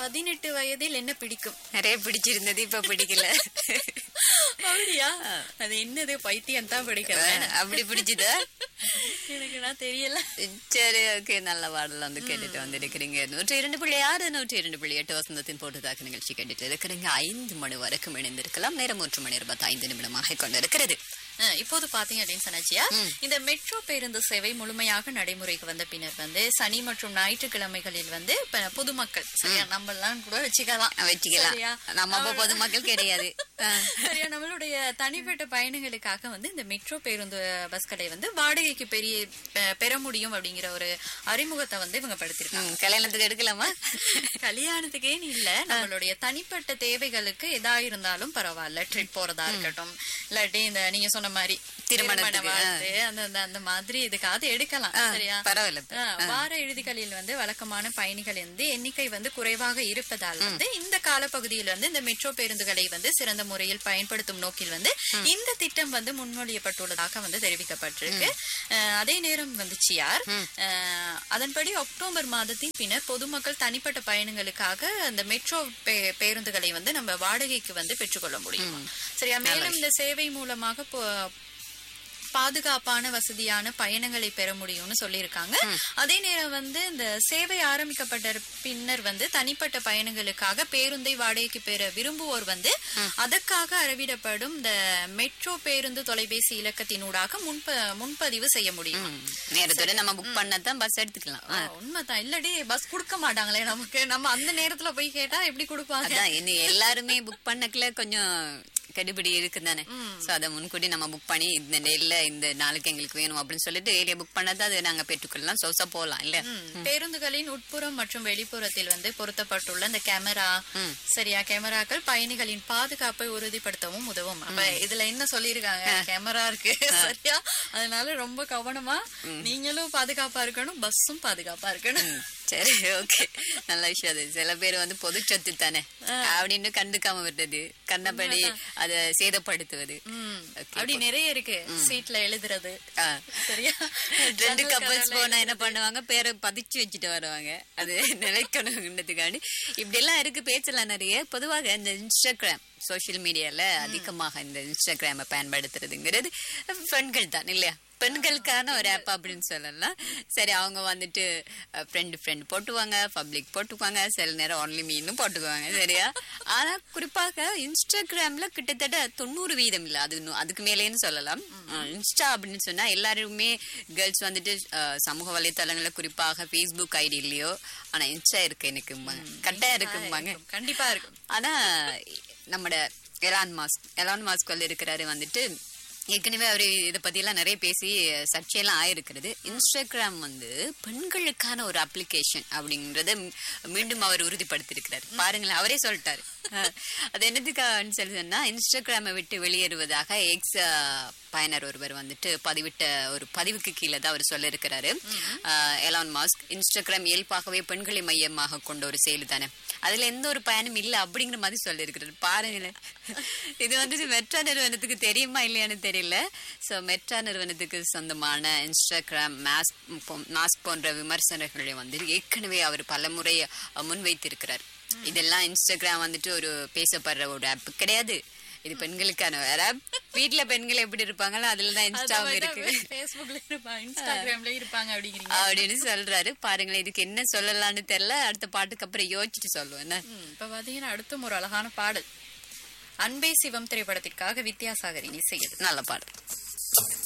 பதினெட்டு வயதில் என்ன பிடிக்கும் நிறைய பிடிச்சிருந்தது இப்ப பிடிக்கல அப்படியா அது என்னது பைத்தியம் தான் பிடிக்கிறேன் அப்படி பிடிச்சதா எனக்கு நான் தெரியல சரி ஓகே நல்ல பாடல் வந்து கேட்டுட்டு வந்திருக்கிறீங்க நூற்றி இரண்டு புள்ளி ஆறு நூற்றி இரண்டு புள்ளி எட்டு வசந்தத்தின் போட்டுதாக்கு நிகழ்ச்சி கேட்டுட்டு இருக்கிறீங்க ஐந்து மணி வரைக்கும் இணைந்திருக்கலாம் நேரம் மூன்று மணி இருபத்தி ஐந்து நிமிடமாக கொண்டிருக்கிறது அஹ், இப்போது பாத்தீங்க அப்படின்னு சொன்னாச்சியா இந்த மெட்ரோ பேருந்து சேவை முழுமையாக நடைமுறைக்கு வந்த பின்னர் வந்து சனி மற்றும் ஞாயிற்றுக்கிழமைகளில் வந்து இப்ப பொதுமக்கள் சரியா நம்ம எல்லாம் கூட வச்சுக்கலாம் வச்சுக்கலாம் சரியா? நம்ம அப்ப பொதுமக்கள் கிடையாது ஆ. சரியா நம்மளுடைய தனிப்பட்ட பயணங்களுக்காக வந்து இந்த மெட்ரோ பேருந்து பஸ்களை வந்து வாடகைக்கு பெரிய பெ- பெற முடியும் அப்படிங்கிற ஒரு அறிமுகத்தை வந்து இவங்க படுத்திருக்காங்க ம், கல்யாணத்துக்கு எடுக்கலாமா கல்யாணத்துக்கேன்னு இல்ல நம்மளுடைய தனிப்பட்ட தேவைகளுக்கு எதா இருந்தாலும் பரவாயில்ல ட்ரிப் போறதா இருக்கட்டும் இல்லாட்டி இந்த நீங்க சொன்ன மாதிரி திருமணத்துக்கு, திருமண வாழ்த்து, அந்த அந்த- அந்த மாதிரி இதுக்காவது எடுக்கலாம் சரியா பரவாயில்ல ஆ, வார இறுதிகளில் வந்து வழக்கமான பயணிகள் வந்து எண்ணிக்கை வந்து குறைவாக இருப்பதால் வந்து இந்த காலப்பகுதியில் வந்து இந்த மெட்ரோ பேருந்துகளை வந்து சிறந்த முறையில் பயன்படுத்தும் நோக்கில் வந்து இந்த திட்டம் வந்து முன்மொழியப்பட்டுள்ளதாக வந்து தெரிவிக்கப்பட்டிருக்கு அஹ், அதே நேரம் வந்துச்சு யார் அஹ், அதன்படி அக்டோபர் மாதத்தின் பின்னர் பொதுமக்கள் தனிப்பட்ட பயணங்களுக்காக அந்த மெட்ரோ பே- பேருந்துகளை வந்து நம்ம வாடகைக்கு வந்து பெற்றுக்கொள்ள முடியும் சரியா மேலும் இந்த சேவை மூலமாக பொ- பாதுகாப்பான வசதியான பயணங்களை பெற முடியும்னு சொல்லியிருக்காங்க அதே நேரம் வந்து இந்த சேவை ஆரம்பிக்கப்பட்ட பின்னர் வந்து தனிப்பட்ட பயணங்களுக்காக பேருந்தை வாடகைக்கு பெற விரும்புவோர் வந்து அதற்காக அளவிடப்படும் இந்த மெட்ரோ பேருந்து தொலைபேசி இலக்கத்தினூடாக முன்ப முன்பதிவு செய்ய முடியும் ம், நேரத்தோட நம்ம புக் பண்ணதான் பஸ் எடுத்துக்கலாம் ஆ, உண்மைதான் இல்லடி பஸ் கொடுக்க மாட்டாங்களே நமக்கு நம்ம அந்த நேரத்துல போய் கேட்டா எப்படி கொடுப்பாங்க அதான் இனி எல்லாருமே புக் பண்ணக்கல கொஞ்சம் கெடுபிடி இருக்கு தானே சோ அத முன்கூட்டி நம்ம புக் பண்ணி இந்த டேல இந்த நாளுக்கு எங்களுக்கு வேணும் அப்படின்னு சொல்லிட்டு ஏரியா புக் பண்ணதை அதை நாங்க பெற்றுக்கொள்ளலாம் சொசா போலாம் இல்ல ம், பேருந்துகளின் உட்புறம் மற்றும் வெளிப்புறத்தில் வந்து பொருத்தப்பட்டுள்ள இந்த கேமரா சரியா கேமராக்கள் பயணிகளின் பாதுகாப்பை உறுதிப்படுத்தவும் உதவும் அப்ப இதுல என்ன சொல்லிருக்காங்க கேமரா இருக்கு சரியா அதனால ரொம்ப கவனமா நீங்களும் பாதுகாப்பா இருக்கணும் பஸ்ஸும் பாதுகாப்பா இருக்கணும் சரி ஓகே நல்ல விஷயம் அது சில பேர் வந்து பொது சொத்து தானே அப்படின்னு கண்டுக்காம விடுறது கண்ணப்படி அத சேதப்படுத்துவது ம், Okay, அப்படி நிறைய இருக்கு சீட்ல எழுதுறது ஆ. சரியா ரெண்டு ஜன்னல் கப்பல்ஸ் கதவுல போனா என்ன பண்ணுவாங்க பேரை பதிச்சு வச்சுட்டு வருவாங்க அது நிலைக்கணுங்கிறதுக்காண்டி இப்படி எல்லாம் இருக்கு பேச்செல்லாம் நிறைய பொதுவாக இந்த இன்ஸ்டாகிராம் சோஷியல் மீடியால அதிகமாக இந்த இன்ஸ்டாகிராம பயன்படுத்துறதுங்கிறது பெண்கள் தான் இல்லையா பெண்களுக்கான ஒரு ஆப் அப்படின்னு சொல்லலாம் சரி அவங்க வந்துட்டு ஃப்ரெண்டு ஃப்ரெண்ட் போட்டுவாங்க பப்ளிக் போட்டுக்குவாங்க சில நேரம் ஒன்லி மீனும் போட்டுக்குவாங்க சரியா ஆனா குறிப்பாக இன்ஸ்டாகிராம்ல கிட்டத்தட்ட தொண்ணூறு வீதம் இல்ல அது இன்னும் அதுக்கு மேலேன்னு சொல்லலாம் அஹ் இன்ஸ்டா அப்படின்னு சொன்னா எல்லாருமே கேர்ள்ஸ் வந்துட்டு அஹ், சமூக வலைத்தளங்கள்ல குறிப்பாக ஃபேஸ்புக் ஐடி இல்லையோ ஆனா இன்ஸ்டா இருக்கு எனக்கு கட்டாயம் இருக்கும்பாங்க கண்டிப்பா இருக்கும் ஆனா நம்மட எலான் மாஸ்க் எலான் மாஸ்க் இருக்கிறாரு வந்துட்டு ஏற்கனவே அவரு இதை பத்தி எல்லாம் நிறைய பேசி சர்ச்சையெல்லாம் ஆயிருக்கிறது இன்ஸ்டாகிராம் வந்து பெண்களுக்கான ஒரு அப்ளிகேஷன் அப்படிங்கறத மீ- மீண்டும் அவர் உறுதிப்படுத்தியிருக்கிறார் பாருங்களேன் அவரே சொல்லிட்டாரு அஹ், அது என்னதுக்கான்னு சொல்லி சொன்னா இன்ஸ்டாகிராமை விட்டு வெளியேறுவதாக எக்ஸ் பயனர் ஒருவர் வந்துட்டு பதிவிட்ட ஒரு பதிவுக்கு கீழே தான் அவர் சொல்ல இருக்கிறாரு எலான் மாஸ்க் இன்ஸ்டாகிராம் இயல்பாகவே பெண்களை மையமாக கொண்ட ஒரு செயல் தானே அதுல எந்த ஒரு பயனும் இல்ல அப்படிங்கிற மாதிரி சொல்லியிருக்கிறாரு பாருங்களேன் இது வந்துட்டு மெட்ரா நிறுவனத்துக்கு தெரியுமா இல்லையான்னு தெரியல சோ மெட்ரா நிறுவனத்துக்கு சொந்தமான இன்ஸ்டாகிராம் மாஸ்க் மாஸ்க் போன்ற விமர்சனங்களை வந்து ஏற்கனவே அவர் பலமுறை அஹ், முன்வைத்திருக்கிறார் இதெல்லாம் இன்ஸ்டாகிராம் வந்துட்டு ஒரு பேசப்படுற ஒரு ஆப் கிடையாது இது பெண்களுக்கான வேற app. வீட்ல பெண்கள் எப்படி இருப்பாங்களோ அதுலதான் இன்ஸ்டாவும் இருக்கு பேஸ்புக்ல இருப்பாங்க இன்ஸ்டாகிராம்ல இருப்பாங்க அப்படிங்கிறீங்க அப்படின்னு சொல்றாரு பாருங்களேன் இதுக்கு என்ன சொல்லலாம்னு தெரியல அடுத்த பாட்டுக்கு அப்புறம் யோசிச்சுட்டு சொல்லுவேன் என்ன? ம், இப்ப பாத்தீங்கன்னா அடுத்தும் ஒரு அழகான பாடல் அன்பே சிவம் திரைப்படத்திற்காக வித்யாசாகரின் இசையது நல்ல பாடல்